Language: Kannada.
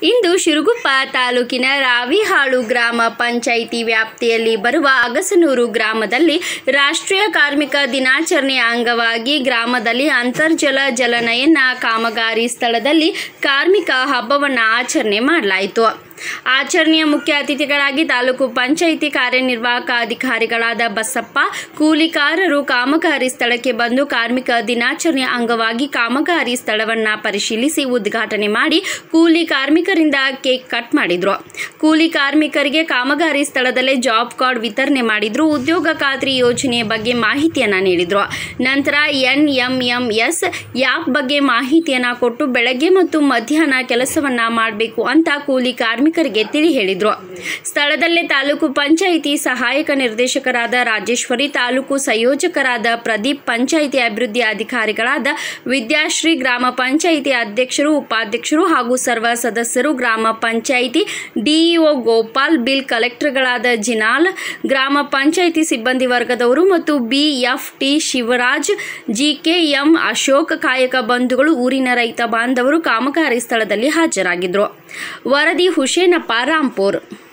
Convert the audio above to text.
ಇಂದು ಶಿರುಗುಪ್ಪ ತಾಲೂಕಿನ ರಾವಿಹಾಳು ಗ್ರಾಮ ಪಂಚಾಯಿತಿ ವ್ಯಾಪ್ತಿಯಲ್ಲಿ ಬರುವ ಅಗಸನೂರು ಗ್ರಾಮದಲ್ಲಿ ರಾಷ್ಟ್ರೀಯ ಕಾರ್ಮಿಕ ದಿನಾಚರಣೆಯ ಅಂಗವಾಗಿ ಗ್ರಾಮದಲ್ಲಿ ಅಂತರ್ಜಲ ಜಲನಯನ ಕಾಮಗಾರಿ ಸ್ಥಳದಲ್ಲಿ ಕಾರ್ಮಿಕ ಹಬ್ಬವನ್ನು ಆಚರಣೆ ಮಾಡಲಾಯಿತು ಆಚರಣೆಯ ಮುಖ್ಯ ಅತಿಥಿಗಳಾಗಿ ತಾಲೂಕು ಪಂಚಾಯಿತಿ ಕಾರ್ಯನಿರ್ವಾಹಕ ಅಧಿಕಾರಿಗಳಾದ ಬಸಪ್ಪ ಕೂಲಿಕಾರರು ಕಾಮಗಾರಿ ಸ್ಥಳಕ್ಕೆ ಬಂದು ಕಾರ್ಮಿಕ ದಿನಾಚರಣೆಯ ಅಂಗವಾಗಿ ಕಾಮಗಾರಿ ಸ್ಥಳವನ್ನು ಪರಿಶೀಲಿಸಿ ಉದ್ಘಾಟನೆ ಮಾಡಿ ಕೂಲಿ ಕಾರ್ಮಿಕರಿಂದ ಕೇಕ್ ಕಟ್ ಮಾಡಿದ್ರು ಕೂಲಿ ಕಾರ್ಮಿಕರಿಗೆ ಕಾಮಗಾರಿ ಸ್ಥಳದಲ್ಲೇ ಜಾಬ್ ಕಾರ್ಡ್ ವಿತರಣೆ ಮಾಡಿದ್ರು ಉದ್ಯೋಗ ಖಾತ್ರಿ ಯೋಜನೆಯ ಬಗ್ಗೆ ಮಾಹಿತಿಯನ್ನ ನೀಡಿದ್ರು ನಂತರ N M M S app ಬಗ್ಗೆ ಮಾಹಿತಿಯನ್ನ ಕೊಟ್ಟು ಬೆಳಗ್ಗೆ ಮತ್ತು ಮಧ್ಯಾಹ್ನ ಕೆಲಸವನ್ನ ಮಾಡಬೇಕು ಅಂತ ಕೂಲಿ ಕಾರ್ಮಿಕರಿಗೆ ತಿಳಿ ಹೇಳಿದ್ರು ಸ್ಥಳದಲ್ಲೇ ತಾಲೂಕು ಪಂಚಾಯಿತಿ ಸಹಾಯಕ ನಿರ್ದೇಶಕರಾದ ರಾಜೇಶ್ವರಿ ತಾಲೂಕು ಸಂಯೋಜಕರಾದ ಪ್ರದೀಪ್ ಪಂಚಾಯಿತಿ ಅಭಿವೃದ್ಧಿ ಅಧಿಕಾರಿಗಳಾದ ವಿದ್ಯಾಶ್ರೀ ಗ್ರಾಮ ಪಂಚಾಯಿತಿ ಅಧ್ಯಕ್ಷರು ಉಪಾಧ್ಯಕ್ಷರು ಹಾಗೂ ಸರ್ವ ಸದಸ್ಯರು ಗ್ರಾಮ ಪಂಚಾಯಿತಿ ಡಿಇಒ ಗೋಪಾಲ್ ಬಿಲ್ ಕಲೆಕ್ಟರ್ಗಳಾದ ಜಿನಾಲ್ ಗ್ರಾಮ ಪಂಚಾಯಿತಿ ಸಿಬ್ಬಂದಿ ವರ್ಗದವರು ಮತ್ತು ಬಿಎಫ್ಟಿ ಶಿವರಾಜ್ ಜಿಕೆಎಂ ಅಶೋಕ್ ಕಾಯಕ ಬಂಧುಗಳು ಊರಿನ ರೈತ ಬಾಂಧವರು ಕಾಮಗಾರಿ ಸ್ಥಳದಲ್ಲಿ ಹಾಜರಾಗಿದ್ದರು ವರದಿ ಹುಸೇನಪ್ಪ ರಾಂಪುರ್